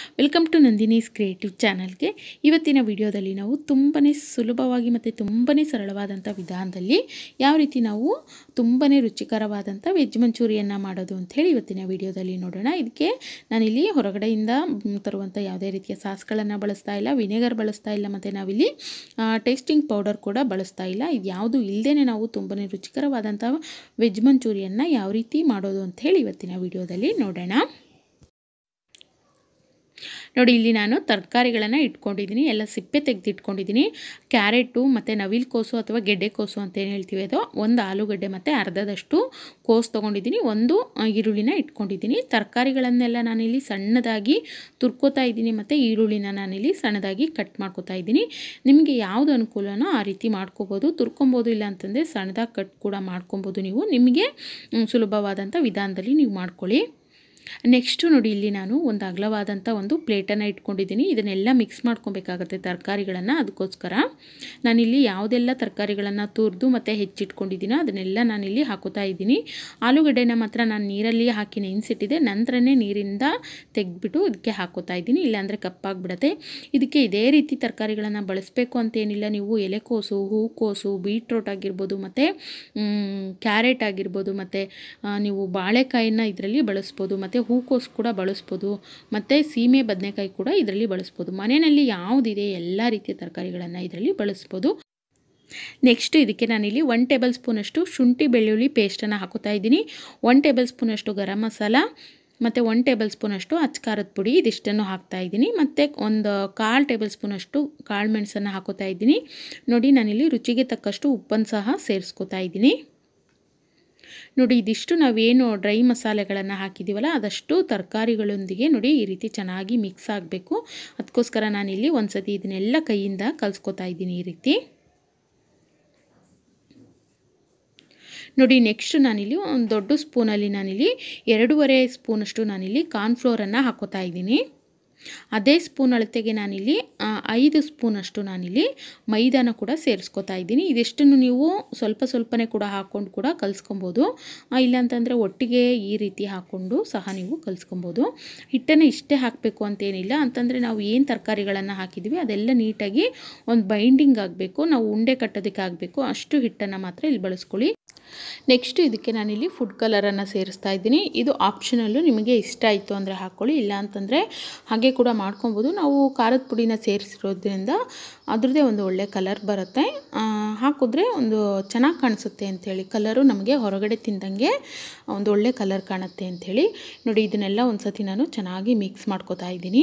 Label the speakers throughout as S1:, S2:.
S1: welcome to Nandini's creative ಚಾನಲ್ಗೆ ಇವತ್ತಿನ ವಿಡಿಯೋದಲ್ಲಿ ನಾವು ತುಂಬಾ ಸುಲಭವಾಗಿ ಮತ್ತು ತುಂಬಾ ಸರಳವಾದಂಥ ವಿಧಾನದಲ್ಲಿ ಯಾವ ರೀತಿ ನಾವು ತುಂಬಾ ರುಚಿಕರವಾದಂಥ ವೆಜ್ ಮಂಚೂರಿಯನ್ನು ಮಾಡೋದು ಅಂಥೇಳಿ ಇವತ್ತಿನ ವಿಡಿಯೋದಲ್ಲಿ ನೋಡೋಣ ಇದಕ್ಕೆ ನಾನಿಲ್ಲಿ ಹೊರಗಡೆಯಿಂದ ಮ್, ತರುವಂಥ ಯಾವುದೇ ರೀತಿಯ ಸಾಸ್ಗಳನ್ನು ಬಳಸ್ತಾ ಇಲ್ಲ ವಿನೆಗರ್ ಬಳಸ್ತಾ ಇಲ್ಲ ಮತ್ತು ನಾವಿಲ್ಲಿ ಟೇಸ್ಟಿಂಗ್ ಪೌಡರ್ ಕೂಡ ಬಳಸ್ತಾ ಇಲ್ಲ ಇದು ಯಾವುದು ಇಲ್ಲದೇ ನಾವು ತುಂಬಾ ರುಚಿಕರವಾದಂಥ ವೆಜ್ ಮಂಚೂರಿಯನ್ನು ಯಾವ ರೀತಿ ಮಾಡೋದು ಅಂಥೇಳಿ ಇವತ್ತಿನ ವಿಡಿಯೋದಲ್ಲಿ ನೋಡೋಣ ನೋಡಿ ಇಲ್ಲಿ ನಾನು ತರಕಾರಿಗಳನ್ನು ಇಟ್ಕೊಂಡಿದ್ದೀನಿ ಎಲ್ಲ ಸಿಪ್ಪೆ ತೆಗೆದಿಟ್ಕೊಂಡಿದ್ದೀನಿ ಕ್ಯಾರೆಟು ಮತ್ತು ನವಿಲು ಕೋಸು ಅಥವಾ ಗೆಡ್ಡೆ ಕೋಸು ಅಂತ ಏನು ಹೇಳ್ತೀವಿ ಅದು ಒಂದು ಆಲೂಗಡ್ಡೆ ಮತ್ತು ಅರ್ಧದಷ್ಟು ಕೋಸು ತೊಗೊಂಡಿದ್ದೀನಿ ಒಂದು ಆ, ಈರುಳ್ಳಿನ ಇಟ್ಕೊಂಡಿದ್ದೀನಿ ತರಕಾರಿಗಳನ್ನೆಲ್ಲ ನಾನಿಲ್ಲಿ ಸಣ್ಣದಾಗಿ ತುರ್ಕೋತಾ ಇದ್ದೀನಿ ಮತ್ತು ಈರುಳ್ಳಿನ ನಾನಿಲ್ಲಿ ಸಣ್ಣದಾಗಿ ಕಟ್ ಮಾಡ್ಕೋತಾ ಇದ್ದೀನಿ ನಿಮಗೆ ಯಾವುದು ಅನುಕೂಲನೋ ಆ ರೀತಿ ಮಾಡ್ಕೋಬೋದು ತುರ್ಕೊಬೋದು ಇಲ್ಲ ಅಂತಂದರೆ ಸಣ್ಣದಾಗಿ ಕಟ್ ಕೂಡ ಮಾಡ್ಕೊಬೋದು ನೀವು ನಿಮಗೆ ಮ್, ಸುಲಭವಾದಂಥ ವಿಧಾನದಲ್ಲಿ ನೀವು ಮಾಡ್ಕೊಳ್ಳಿ ನೆಕ್ಸ್ಟು ನೋಡಿ ಇಲ್ಲಿ ನಾನು ಒಂದು ಅಗಲವಾದಂಥ ಒಂದು ಪ್ಲೇಟನ್ನು ಇಟ್ಕೊಂಡಿದ್ದೀನಿ ಇದನ್ನೆಲ್ಲ ಮಿಕ್ಸ್ ಮಾಡ್ಕೊಬೇಕಾಗತ್ತೆ ತರಕಾರಿಗಳನ್ನು ಅದಕ್ಕೋಸ್ಕರ ನಾನಿಲ್ಲಿ ಯಾವುದೆಲ್ಲ ತರಕಾರಿಗಳನ್ನು ತುರಿದು ಮತ್ತು ಹೆಚ್ಚಿಟ್ಕೊಂಡಿದ್ದೀನೋ ಅದನ್ನೆಲ್ಲ ನಾನಿಲ್ಲಿ ಹಾಕೋತಾ ಇದ್ದೀನಿ ಆಲೂಗಡ್ಡೆನ ಮಾತ್ರ ನಾನು ನೀರಲ್ಲಿ ಹಾಕಿ ನೆನೆಸಿಟ್ಟಿದ್ದೆ ನಂತರನೇ ನೀರಿಂದ ತೆಗೆದ್ಬಿಟ್ಟು ಇದಕ್ಕೆ ಹಾಕೋತಾ ಇದ್ದೀನಿ ಇಲ್ಲಾಂದರೆ ಕಪ್ಪಾಗಿಬಿಡತ್ತೆ ಇದಕ್ಕೆ ಇದೇ ರೀತಿ ತರಕಾರಿಗಳನ್ನು ಬಳಸಬೇಕು ಅಂತೇನಿಲ್ಲ ನೀವು ಎಲೆಕೋಸು ಹೂಕೋಸು ಬೀಟ್ರೋಟ್ ಆಗಿರ್ಬೋದು ಮತ್ತು ಕ್ಯಾರೆಟ್ ಆಗಿರ್ಬೋದು ಮತ್ತು ನೀವು ಬಾಳೆಕಾಯಿನ ಇದರಲ್ಲಿ ಬಳಸ್ಬೋದು ಮತ್ತು ಹೂಕೋಸು ಕೂಡ ಬಳಸ್ಬೋದು ಮತ್ತು ಸೀಮೆ ಬದನೆಕಾಯಿ ಕೂಡ ಇದರಲ್ಲಿ ಬಳಸ್ಬೋದು ಮನೆಯಲ್ಲಿ ಯಾವುದಿದೆ ಎಲ್ಲ ರೀತಿಯ ತರಕಾರಿಗಳನ್ನು ಇದರಲ್ಲಿ ಬಳಸ್ಬೋದು ನೆಕ್ಸ್ಟ್ ಇದಕ್ಕೆ ನಾನಿಲ್ಲಿ ಒನ್ ಟೇಬಲ್ ಸ್ಪೂನಷ್ಟು ಶುಂಠಿ ಬೆಳ್ಳುಳ್ಳಿ ಪೇಸ್ಟನ್ನು ಹಾಕೋತಾ ಇದ್ದೀನಿ ಒನ್ ಟೇಬಲ್ ಸ್ಪೂನಷ್ಟು ಗರಂ ಮಸಾಲ ಮತ್ತು ಒನ್ ಟೇಬಲ್ ಸ್ಪೂನಷ್ಟು ಅಚ್ಕಾರದ ಪುಡಿ ಇದಿಷ್ಟನ್ನು ಹಾಕ್ತಾ ಇದ್ದೀನಿ ಮತ್ತು ಒಂದು ಕಾಲು ಟೇಬಲ್ ಸ್ಪೂನಷ್ಟು ಕಾಳು ಮೆಣಸನ್ನು ಹಾಕೋತಾ ಇದ್ದೀನಿ ನೋಡಿ ನಾನಿಲ್ಲಿ ರುಚಿಗೆ ತಕ್ಕಷ್ಟು ಉಪ್ಪನ್ನು ಸಹ ಸೇರಿಸ್ಕೋತಾ ಇದ್ದೀನಿ ನೋಡಿ ಇದಿಷ್ಟು ನಾವೇನು ಡ್ರೈ ಮಸಾಲೆಗಳನ್ನು ಹಾಕಿದ್ದೀವಲ್ಲ ಅದಷ್ಟು ತರಕಾರಿಗಳೊಂದಿಗೆ ನೋಡಿ ಈ ರೀತಿ ಚೆನ್ನಾಗಿ ಮಿಕ್ಸ್ ಆಗಬೇಕು ಅದಕ್ಕೋಸ್ಕರ ನಾನಿಲ್ಲಿ ಒಂದು ಸತಿ ಇದನ್ನೆಲ್ಲ ಕೈಯಿಂದ ಕಲಿಸ್ಕೊತಾ ಇದ್ದೀನಿ ಈ ರೀತಿ ನೋಡಿ ನೆಕ್ಸ್ಟ್ ನಾನಿಲ್ಲಿ ಒಂದು ದೊಡ್ಡ ಸ್ಪೂನಲ್ಲಿ ನಾನಿಲ್ಲಿ ಎರಡೂವರೆ ಸ್ಪೂನಷ್ಟು ನಾನಿಲ್ಲಿ ಕಾರ್ನ್ಫ್ಲೋರನ್ನು ಹಾಕೋತಾ ಇದ್ದೀನಿ ಅದೇ ಸ್ಪೂನ್ ಅಳತೆಗೆ ನಾನಿಲ್ಲಿ ಆ, ಐದು ಸ್ಪೂನಷ್ಟು ನಾನಿಲ್ಲಿ ಮೈದಾನ ಕೂಡ ಸೇರಿಸ್ಕೊತಾ ಇದ್ದೀನಿ ಇದಿಷ್ಟನ್ನು ನೀವು ಸ್ವಲ್ಪ ಸ್ವಲ್ಪನೇ ಕೂಡ ಹಾಕ್ಕೊಂಡು ಕೂಡ ಕಲಿಸ್ಕೊಬೋದು ಇಲ್ಲಾಂತಂದರೆ ಒಟ್ಟಿಗೆ ಈ ರೀತಿ ಹಾಕ್ಕೊಂಡು ಸಹ ನೀವು ಕಲಿಸ್ಕೊಬೋದು ಹಿಟ್ಟನ್ನು ಇಷ್ಟೇ ಹಾಕಬೇಕು ಅಂತೇನಿಲ್ಲ ಅಂತಂದರೆ ನಾವು ಏನು ತರಕಾರಿಗಳನ್ನು ಹಾಕಿದ್ವಿ ಅದೆಲ್ಲ ನೀಟಾಗಿ ಒಂದು ಬೈಂಡಿಂಗ್ ಆಗಬೇಕು ನಾವು ಉಂಡೆ ಕಟ್ಟೋದಕ್ಕೆ ಆಗಬೇಕು ಅಷ್ಟು ಹಿಟ್ಟನ್ನು ಮಾತ್ರ ಇಲ್ಲಿ ಬಳಸ್ಕೊಳ್ಳಿ ನೆಕ್ಸ್ಟ್ ಇದಕ್ಕೆ ನಾನಿಲ್ಲಿ ಫುಡ್ ಕಲರನ್ನು ಸೇರಿಸ್ತಾ ಇದ್ದೀನಿ ಇದು ಆಪ್ಷನಲ್ಲು ನಿಮಗೆ ಇಷ್ಟ ಆಯಿತು ಅಂದರೆ ಹಾಕ್ಕೊಳ್ಳಿ ಇಲ್ಲ ಅಂತಂದರೆ ಹಾಗೆ ಕೂಡ ಮಾಡ್ಕೊಬೋದು ನಾವು ಖಾರದ ಪುಡಿನ ಸೇರಿಸಿರೋದ್ರಿಂದ ಅದ್ರದ್ದೇ ಒಂದು ಒಳ್ಳೆ ಕಲರ್ ಬರುತ್ತೆ ಆ, ಹಾಕಿದ್ರೆ ಒಂದು ಚೆನ್ನಾಗಿ ಕಾಣಿಸುತ್ತೆ ಅಂಥೇಳಿ ಕಲರು ನಮಗೆ ಹೊರಗಡೆ ತಿಂದಂಗೆ ಒಂದು ಒಳ್ಳೆ ಕಲರ್ ಕಾಣುತ್ತೆ ಅಂಥೇಳಿ ನೋಡಿ ಇದನ್ನೆಲ್ಲ ಒಂದು ಸತಿ ನಾನು ಚೆನ್ನಾಗಿ ಮಿಕ್ಸ್ ಮಾಡ್ಕೊತಾ ಇದ್ದೀನಿ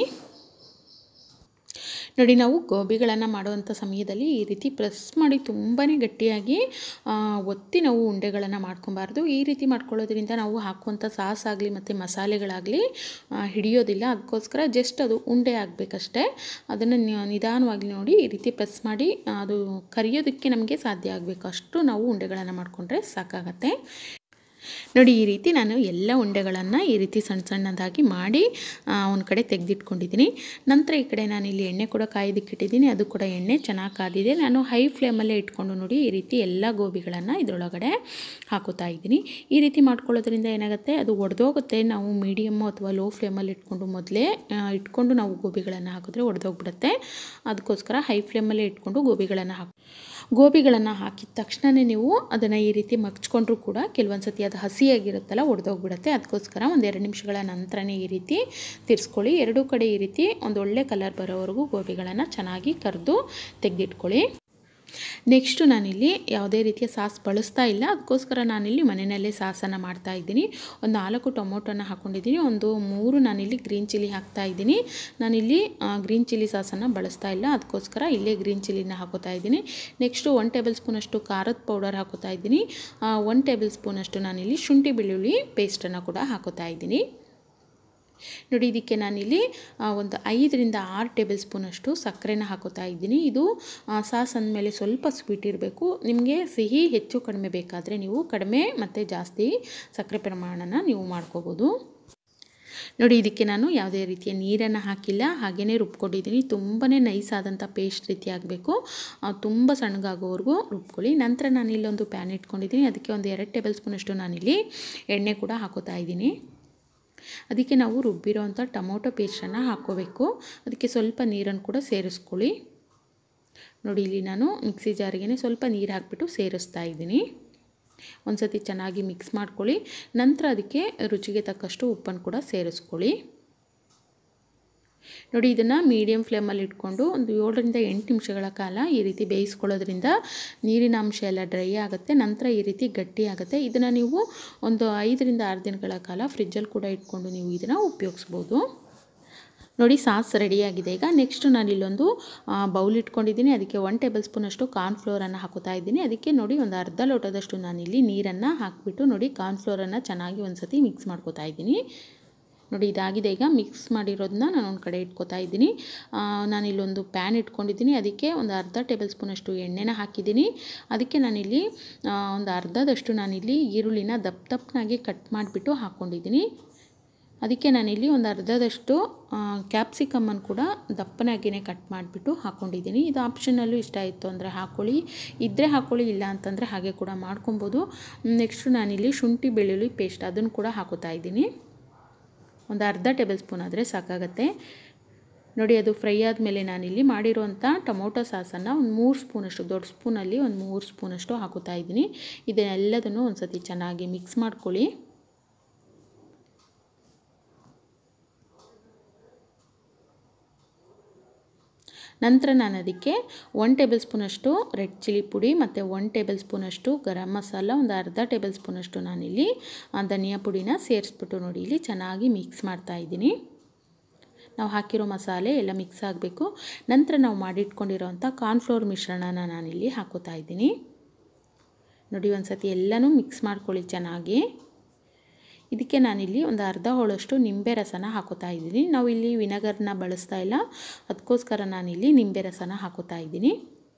S1: ನೋಡಿ ನಾವು ಗೋಬಿಗಳನ್ನು ಮಾಡುವಂಥ ಸಮಯದಲ್ಲಿ ಈ ರೀತಿ ಪ್ರೆಸ್ ಮಾಡಿ ತುಂಬಾ ಗಟ್ಟಿಯಾಗಿ ಆ, ಒತ್ತಿ ನಾವು ಉಂಡೆಗಳನ್ನು ಮಾಡ್ಕೊಬಾರ್ದು ಈ ರೀತಿ ಮಾಡ್ಕೊಳ್ಳೋದ್ರಿಂದ ನಾವು ಹಾಕುವಂಥ ಸಾಸ್ ಆಗಲಿ ಮತ್ತು ಮಸಾಲೆಗಳಾಗಲಿ ಆ, ಹಿಡಿಯೋದಿಲ್ಲ ಅದಕ್ಕೋಸ್ಕರ ಜಸ್ಟ್ ಅದು ಉಂಡೆ ಆಗಬೇಕಷ್ಟೇ ಅದನ್ನು ನಿಧಾನವಾಗಿ ನೋಡಿ ಈ ರೀತಿ ಪ್ರೆಸ್ ಮಾಡಿ ಆ, ಅದು ಕರಿಯೋದಕ್ಕೆ ನಮಗೆ ಸಾಧ್ಯ ಆಗಬೇಕು ಅಷ್ಟು ನಾವು ಉಂಡೆಗಳನ್ನು ಮಾಡಿಕೊಂಡ್ರೆ ಸಾಕಾಗತ್ತೆ ನೋಡಿ ಈ ರೀತಿ ನಾನು ಎಲ್ಲ ಉಂಡೆಗಳನ್ನು ಈ ರೀತಿ ಸಣ್ಣ ಸಣ್ಣದಾಗಿ ಮಾಡಿ ಒಂದು ಕಡೆ ತೆಗೆದಿಟ್ಕೊಂಡಿದ್ದೀನಿ ನಂತರ ಈ ಕಡೆ ನಾನು ಇಲ್ಲಿ ಎಣ್ಣೆ ಕೂಡ ಕಾಯ್ದಕ್ಕೆ ಇಟ್ಟಿದ್ದೀನಿ ಅದು ಕೂಡ ಎಣ್ಣೆ ಚೆನ್ನಾಗಿ ಕಾದಿದೆ ನಾನು ಹೈ ಫ್ಲೇಮಲ್ಲೇ ಇಟ್ಕೊಂಡು ನೋಡಿ ಈ ರೀತಿ ಎಲ್ಲ ಗೋಬಿಗಳನ್ನು ಇದರೊಳಗಡೆ ಹಾಕೋತಾ ಇದ್ದೀನಿ ಈ ರೀತಿ ಮಾಡ್ಕೊಳ್ಳೋದ್ರಿಂದ ಏನಾಗುತ್ತೆ ಅದು ಒಡೆದೋಗುತ್ತೆ ನಾವು ಮೀಡಿಯಮ್ಮು ಅಥವಾ ಲೋ ಫ್ಲೇಮಲ್ಲಿ ಇಟ್ಕೊಂಡು ಮೊದಲೇ ಇಟ್ಕೊಂಡು ನಾವು ಗೋಬಿಗಳನ್ನು ಹಾಕಿದ್ರೆ ಒಡೆದೋಗ್ಬಿಡುತ್ತೆ ಅದಕ್ಕೋಸ್ಕರ ಹೈ ಫ್ಲೇಮಲ್ಲೇ ಇಟ್ಕೊಂಡು ಗೋಬಿಗಳನ್ನು ಹಾಕಿ ಗೋಬಿಗಳನ್ನು ಹಾಕಿದ ತಕ್ಷಣವೇ ನೀವು ಅದನ್ನು ಈ ರೀತಿ ಮಗ್ಚ್ಕೊಂಡ್ರೂ ಕೂಡ ಕೆಲವೊಂದು ಸತಿ ಅದು ಹಸಿಯಾಗಿರುತ್ತಲ್ಲ ಒಡೆದೋಗ್ಬಿಡುತ್ತೆ ಅದಕ್ಕೋಸ್ಕರ ಒಂದು ಎರಡು ನಿಮಿಷಗಳ ನಂತರನೇ ಈ ರೀತಿ ತಿರ್ಸ್ಕೊಳ್ಳಿ ಎರಡೂ ಕಡೆ ಈ ರೀತಿ ಒಂದು ಒಳ್ಳೆ ಕಲರ್ ಬರೋವರೆಗೂ ಗೋಬಿಗಳನ್ನು ಚೆನ್ನಾಗಿ ಕರೆದು ತೆಗೆದಿಟ್ಕೊಳ್ಳಿ ನೆಕ್ಸ್ಟು ನಾನಿಲ್ಲಿ ಯಾವುದೇ ರೀತಿಯ ಸಾಸ್ ಬಳಸ್ತಾ ಇಲ್ಲ ಅದಕ್ಕೋಸ್ಕರ ನಾನಿಲ್ಲಿ ಮನೆಯಲ್ಲೇ ಸಾಸನ್ನು ಮಾಡ್ತಾ ಇದ್ದೀನಿ ಒಂದು ನಾಲ್ಕು ಟೊಮೊಟೊನ ಹಾಕ್ಕೊಂಡಿದ್ದೀನಿ ಒಂದು ಮೂರು ನಾನಿಲ್ಲಿ ಗ್ರೀನ್ ಚಿಲ್ಲಿ ಹಾಕ್ತಾ ಇದ್ದೀನಿ ನಾನಿಲ್ಲಿ ಗ್ರೀನ್ ಚಿಲ್ಲಿ ಸಾಸನ್ನು ಬಳಸ್ತಾ ಇಲ್ಲ ಅದಕ್ಕೋಸ್ಕರ ಇಲ್ಲೇ ಗ್ರೀನ್ ಚಿಲ್ಲಿನ ಹಾಕೋತಾ ಇದ್ದೀನಿ ನೆಕ್ಸ್ಟು ಒನ್ ಟೇಬಲ್ ಸ್ಪೂನಷ್ಟು ಖಾರದ ಪೌಡರ್ ಹಾಕೋತಾ ಇದ್ದೀನಿ ಒನ್ ಟೇಬಲ್ ಸ್ಪೂನಷ್ಟು ನಾನಿಲ್ಲಿ ಶುಂಠಿ ಬೆಳ್ಳುಳ್ಳಿ ಪೇಸ್ಟನ್ನು ಕೂಡ ಹಾಕೋತಾ ಇದ್ದೀನಿ ನೋಡಿ ಇದಕ್ಕೆ ನಾನಿಲ್ಲಿ ಆ, ಒಂದು ಐದರಿಂದ ಆರು ಟೇಬಲ್ ಸ್ಪೂನಷ್ಟು ಸಕ್ಕರೆನ ಹಾಕೋತಾ ಇದ್ದೀನಿ ಇದು ಆ, ಸಾಸ್ ಅಂದಮೇಲೆ ಸ್ವಲ್ಪ ಸ್ವೀಟ್ ಇರಬೇಕು ನಿಮಗೆ ಸಿಹಿ ಹೆಚ್ಚು ಕಡಿಮೆ ಬೇಕಾದರೆ ನೀವು ಕಡಿಮೆ ಮತ್ತು ಜಾಸ್ತಿ ಸಕ್ಕರೆ ಪ್ರಮಾಣನ ನೀವು ಮಾಡ್ಕೋಬೋದು ನೋಡಿ ಇದಕ್ಕೆ ನಾನು ಯಾವುದೇ ರೀತಿಯ ನೀರನ್ನು ಹಾಕಿಲ್ಲ ಹಾಗೆಯೇ ರುಬ್ಕೊಂಡಿದ್ದೀನಿ ತುಂಬಾ ನೈಸ್ ಆದಂಥ ಪೇಸ್ಟ್ ರೀತಿ ಆಗಬೇಕು ತುಂಬ ಸಣ್ಣಗಾಗೋವರೆಗೂ ರುಬ್ಕೊಳ್ಳಿ ನಂತರ ನಾನು ಇಲ್ಲೊಂದು ಪ್ಯಾನ್ ಇಟ್ಕೊಂಡಿದ್ದೀನಿ ಅದಕ್ಕೆ ಒಂದು ಎರಡು ಟೇಬಲ್ ಸ್ಪೂನಷ್ಟು ನಾನಿಲ್ಲಿ ಎಣ್ಣೆ ಕೂಡ ಹಾಕೋತಾ ಇದ್ದೀನಿ ಅದಕ್ಕೆ ನಾವು ರುಬ್ಬಿರೋ ಅಂಥ ಟೊಮೊಟೊ ಪೇಸ್ಟನ್ನು ಹಾಕ್ಕೋಬೇಕು ಅದಕ್ಕೆ ಸ್ವಲ್ಪ ನೀರನ್ನು ಕೂಡ ಸೇರಿಸ್ಕೊಳ್ಳಿ ನೋಡಿ ಇಲ್ಲಿ ನಾನು ಮಿಕ್ಸಿ ಜಾರಿಗೆ ಸ್ವಲ್ಪ ನೀರು ಹಾಕಿಬಿಟ್ಟು ಸೇರಿಸ್ತಾ ಇದ್ದೀನಿ ಒಂದು ಸತಿ ಚೆನ್ನಾಗಿ ಮಿಕ್ಸ್ ಮಾಡ್ಕೊಳ್ಳಿ ನಂತರ ಅದಕ್ಕೆ ರುಚಿಗೆ ತಕ್ಕಷ್ಟು ಉಪ್ಪನ್ನು ಕೂಡ ಸೇರಿಸ್ಕೊಳ್ಳಿ ನೋಡಿ ಇದನ್ನು ಮೀಡಿಯಮ್ ಫ್ಲೇಮಲ್ಲಿ ಇಟ್ಕೊಂಡು ಒಂದು ಏಳರಿಂದ ಎಂಟು ನಿಮಿಷಗಳ ಕಾಲ ಈ ರೀತಿ ಬೇಯಿಸ್ಕೊಳ್ಳೋದ್ರಿಂದ ನೀರಿನ ಅಂಶ ಎಲ್ಲ ಡ್ರೈ ಆಗುತ್ತೆ ನಂತರ ಈ ರೀತಿ ಗಟ್ಟಿ ಆಗುತ್ತೆ ಇದನ್ನು ನೀವು ಒಂದು ಐದರಿಂದ ಆರು ದಿನಗಳ ಕಾಲ ಫ್ರಿಜ್ಜಲ್ಲಿ ಕೂಡ ಇಟ್ಕೊಂಡು ನೀವು ಇದನ್ನು ಉಪಯೋಗಿಸ್ಬೋದು ನೋಡಿ ಸಾಸ್ ರೆಡಿಯಾಗಿದೆ ಈಗ ನೆಕ್ಸ್ಟು ನಾನು ಇಲ್ಲೊಂದು ಬೌಲ್ ಇಟ್ಕೊಂಡಿದ್ದೀನಿ ಅದಕ್ಕೆ ಒನ್ ಟೇಬಲ್ ಸ್ಪೂನಷ್ಟು ಕಾರ್ನ್ಫ್ಲೋರನ್ನು ಹಾಕೋತಾ ಇದ್ದೀನಿ ಅದಕ್ಕೆ ನೋಡಿ ಒಂದು ಅರ್ಧ ಲೋಟದಷ್ಟು ನಾನಿಲ್ಲಿ ನೀರನ್ನು ಹಾಕಿಬಿಟ್ಟು ನೋಡಿ ಕಾರ್ನ್ಫ್ಲೋರನ್ನು ಚೆನ್ನಾಗಿ ಒಂದು ಸತಿ ಮಿಕ್ಸ್ ಮಾಡ್ಕೋತಾ ಇದ್ದೀನಿ ನೋಡಿ ಇದಾಗಿದೆ ಈಗ ಮಿಕ್ಸ್ ಮಾಡಿರೋದನ್ನ ನಾನು ಒಂದು ಕಡೆ ಇಟ್ಕೋತಾ ಇದ್ದೀನಿ ನಾನಿಲ್ಲೊಂದು ಪ್ಯಾನ್ ಇಟ್ಕೊಂಡಿದ್ದೀನಿ ಅದಕ್ಕೆ ಒಂದು ಅರ್ಧ ಟೇಬಲ್ ಸ್ಪೂನಷ್ಟು ಎಣ್ಣೆನ ಹಾಕಿದ್ದೀನಿ ಅದಕ್ಕೆ ನಾನಿಲ್ಲಿ ಒಂದು ಅರ್ಧದಷ್ಟು ನಾನಿಲ್ಲಿ ಈರುಳ್ಳಿನ ದಪ್ಪ ದಪ್ಪನಾಗಿ ಕಟ್ ಮಾಡಿಬಿಟ್ಟು ಹಾಕ್ಕೊಂಡಿದ್ದೀನಿ ಅದಕ್ಕೆ ನಾನಿಲ್ಲಿ ಒಂದು ಅರ್ಧದಷ್ಟು ಕ್ಯಾಪ್ಸಿಕಮ್ಮನ್ನು ಕೂಡ ದಪ್ಪನಾಗಿಯೇ ಕಟ್ ಮಾಡಿಬಿಟ್ಟು ಹಾಕ್ಕೊಂಡಿದ್ದೀನಿ ಇದು ಆಪ್ಷನಲ್ಲೂ ಇಷ್ಟ ಆಯಿತು ಅಂದರೆ ಹಾಕ್ಕೊಳ್ಳಿ ಇದ್ದರೆ ಹಾಕ್ಕೊಳ್ಳಿ ಇಲ್ಲ ಅಂತಂದರೆ ಹಾಗೆ ಕೂಡ ಮಾಡ್ಕೊಬೋದು ನೆಕ್ಸ್ಟು ನಾನಿಲ್ಲಿ ಶುಂಠಿ ಬೆಳ್ಳುಳ್ಳಿ ಪೇಸ್ಟ್ ಅದನ್ನು ಕೂಡ ಹಾಕೋತಾ ಇದ್ದೀನಿ ಒಂದು ಅರ್ಧ ಟೇಬಲ್ ಸ್ಪೂನ್ ಆದರೆ ಸಾಕಾಗತ್ತೆ ನೋಡಿ ಅದು ಫ್ರೈ ಆದಮೇಲೆ ನಾನಿಲ್ಲಿ ಮಾಡಿರುವಂಥ ಟೊಮೊಟೊ ಸಾಸನ್ನು ಒಂದು ಮೂರು ಸ್ಪೂನಷ್ಟು ದೊಡ್ಡ ಸ್ಪೂನಲ್ಲಿ ಒಂದು ಮೂರು ಸ್ಪೂನಷ್ಟು ಹಾಕೋತಾ ಇದ್ದೀನಿ ಇದನ್ನೆಲ್ಲದನ್ನು ಒಂದು ಸತಿ ಚೆನ್ನಾಗಿ ಮಿಕ್ಸ್ ಮಾಡ್ಕೊಳ್ಳಿ ನಂತರ ನಾನು ಅದಕ್ಕೆ ಒನ್ ಟೇಬಲ್ ಸ್ಪೂನಷ್ಟು ರೆಡ್ ಚಿಲ್ಲಿ ಪುಡಿ ಮತ್ತು ಒನ್ ಟೇಬಲ್ ಸ್ಪೂನಷ್ಟು ಗರಂ ಮಸಾಲ ಒಂದು ಅರ್ಧ ಟೇಬಲ್ ಸ್ಪೂನಷ್ಟು ನಾನಿಲ್ಲಿ ಧನಿಯಾ ಪುಡಿನ ಸೇರಿಸ್ಬಿಟ್ಟು ನೋಡಿ ಇಲ್ಲಿ ಚೆನ್ನಾಗಿ ಮಿಕ್ಸ್ ಮಾಡ್ತಾ ಇದ್ದೀನಿ ನಾವು ಹಾಕಿರೋ ಮಸಾಲೆ ಎಲ್ಲ ಮಿಕ್ಸ್ ಆಗಬೇಕು ನಂತರ ನಾವು ಮಾಡಿಟ್ಕೊಂಡಿರೋವಂಥ ಕಾರ್ನ್ಫ್ಲೋರ್ ಮಿಶ್ರಣನ ನಾನಿಲ್ಲಿ ಹಾಕೋತಾ ಇದ್ದೀನಿ ನೋಡಿ ಒಂದು ಸತಿ ಎಲ್ಲನೂ ಮಿಕ್ಸ್ ಮಾಡ್ಕೊಳ್ಳಿ ಚೆನ್ನಾಗಿ ಇದಕ್ಕೆ ನಾನಿಲ್ಲಿ ಒಂದು ಅರ್ಧ ಹೋಳಷ್ಟು ನಿಂಬೆ ರಸನ ಹಾಕೋತಾ ಇದ್ದೀನಿ ನಾವು ಇಲ್ಲಿ ವಿನೆಗರ್ನ ಬಳಸ್ತಾ ಇಲ್ಲ ಅದಕ್ಕೋಸ್ಕರ ನಾನಿಲ್ಲಿ ನಿಂಬೆ ರಸನ ಹಾಕೋತಾ ಇದ್ದೀನಿ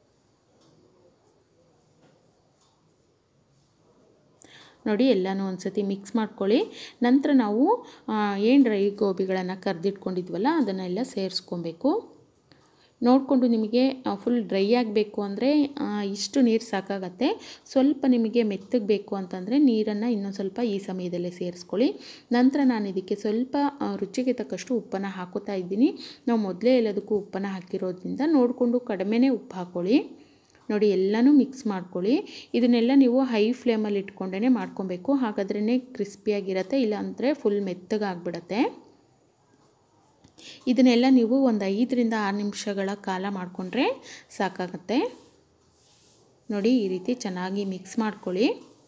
S1: ನೋಡಿ ಎಲ್ಲನೂ ಒಂದು ಸತಿ ಮಿಕ್ಸ್ ಮಾಡ್ಕೊಳ್ಳಿ ನಂತರ ನಾವು ಏನು ಡ್ರೈ ಗೋಬಿಗಳನ್ನು ಕರೆದಿಟ್ಕೊಂಡಿದ್ವಲ್ಲ ಅದನ್ನೆಲ್ಲ ಸೇರಿಸ್ಕೊಬೇಕು ನೋಡಿಕೊಂಡು ನಿಮಗೆ ಫುಲ್ ಡ್ರೈ ಆಗಬೇಕು ಅಂದರೆ ಇಷ್ಟು ನೀರು ಸಾಕಾಗತ್ತೆ ಸ್ವಲ್ಪ ನಿಮಗೆ ಮೆತ್ತಗೆ ಬೇಕು ಅಂತಂದರೆ ನೀರನ್ನು ಇನ್ನೊಂದು ಸ್ವಲ್ಪ ಈ ಸಮಯದಲ್ಲೇ ಸೇರಿಸ್ಕೊಳ್ಳಿ ನಂತರ ನಾನು ಇದಕ್ಕೆ ಸ್ವಲ್ಪ ರುಚಿಗೆ ತಕ್ಕಷ್ಟು ಉಪ್ಪನ್ನು ಹಾಕೋತಾ ಇದ್ದೀನಿ ನಾವು ಮೊದಲೇ ಎಲ್ಲದಕ್ಕೂ ಉಪ್ಪನ್ನು ಹಾಕಿರೋದ್ರಿಂದ ನೋಡಿಕೊಂಡು ಕಡಿಮೆನೇ ಉಪ್ಪು ಹಾಕ್ಕೊಳ್ಳಿ ನೋಡಿ ಎಲ್ಲನೂ ಮಿಕ್ಸ್ ಮಾಡ್ಕೊಳ್ಳಿ ಇದನ್ನೆಲ್ಲ ನೀವು ಹೈ ಫ್ಲೇಮಲ್ಲಿ ಇಟ್ಕೊಂಡೇ ಮಾಡ್ಕೊಬೇಕು ಹಾಗಾದ್ರೇ ಕ್ರಿಸ್ಪಿಯಾಗಿರುತ್ತೆ ಇಲ್ಲಾಂದರೆ ಫುಲ್ ಮೆತ್ತಗಾಗ್ಬಿಡತ್ತೆ ಇದನ್ನೆಲ್ಲ ನೀವು ಒಂದು ಐದರಿಂದ ಆರು ನಿಮಿಷಗಳ ಕಾಲ ಮಾಡಿಕೊಂಡ್ರೆ ಸಾಕಾಗತ್ತೆ ನೋಡಿ ಈ ರೀತಿ ಚೆನ್ನಾಗಿ ಮಿಕ್ಸ್ ಮಾಡ್ಕೊಳ್ಳಿ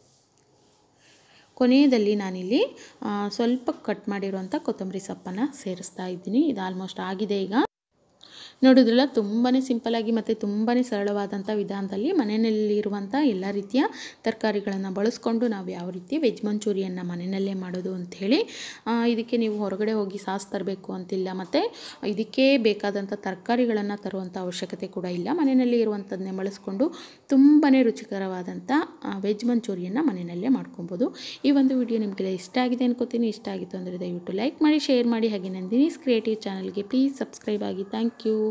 S1: ಕೊನೆಯದಲ್ಲಿ ನಾನಿಲ್ಲಿ ಸ್ವಲ್ಪ ಕಟ್ ಮಾಡಿರುವಂಥ ಕೊತ್ತಂಬರಿ ಸೊಪ್ಪನ್ನು ಸೇರಿಸ್ತಾ ಇದ್ದೀನಿ ಇದು ಆಲ್ಮೋಸ್ಟ್ ಆಗಿದೆ ಈಗ ನೋಡಿದ್ರಲ್ಲ ತುಂಬಾ ಸಿಂಪಲ್ಲಾಗಿ ಮತ್ತು ತುಂಬಾ ಸರಳವಾದಂಥ ವಿಧಾನದಲ್ಲಿ ಮನೆಯಲ್ಲಿರುವಂಥ ಎಲ್ಲ ರೀತಿಯ ತರಕಾರಿಗಳನ್ನು ಬಳಸ್ಕೊಂಡು ನಾವು ಯಾವ ರೀತಿ ವೆಜ್ ಮಂಚೂರಿಯನ್ನು ಮನೆಯಲ್ಲೇ ಮಾಡೋದು ಅಂಥೇಳಿ ಇದಕ್ಕೆ ನೀವು ಹೊರಗಡೆ ಹೋಗಿ ಸಾಸ್ ತರಬೇಕು ಅಂತಿಲ್ಲ ಮತ್ತು ಇದಕ್ಕೆ ಬೇಕಾದಂಥ ತರಕಾರಿಗಳನ್ನು ತರುವಂಥ ಅವಶ್ಯಕತೆ ಕೂಡ ಇಲ್ಲ ಮನೆಯಲ್ಲಿ ಇರುವಂಥದ್ದನ್ನೇ ಬಳಸ್ಕೊಂಡು ತುಂಬಾ ರುಚಿಕರವಾದಂಥ ವೆಜ್ ಮಂಚೂರಿಯನ್ನು ಮನೆಯಲ್ಲೇ ಮಾಡ್ಕೊಬೋದು ಈ ಒಂದು ವಿಡಿಯೋ ನಿಮಗೆಲ್ಲ ಇಷ್ಟ ಆಗಿದೆ ಅನ್ಕೋತೀನಿ ಇಷ್ಟ ಆಗಿತ್ತು ಅಂದರೆ ದಯವಿಟ್ಟು ಲೈಕ್ ಮಾಡಿ ಶೇರ್ ಮಾಡಿ ಹಾಗೆ ನಂದಿನೀಸ್ ಕ್ರಿಯೇಟಿವ್ ಚಾನಲ್ಗೆ ಪ್ಲೀಸ್ ಸಬ್ಸ್ಕ್ರೈಬ್ ಆಗಿ ಥ್ಯಾಂಕ್ ಯು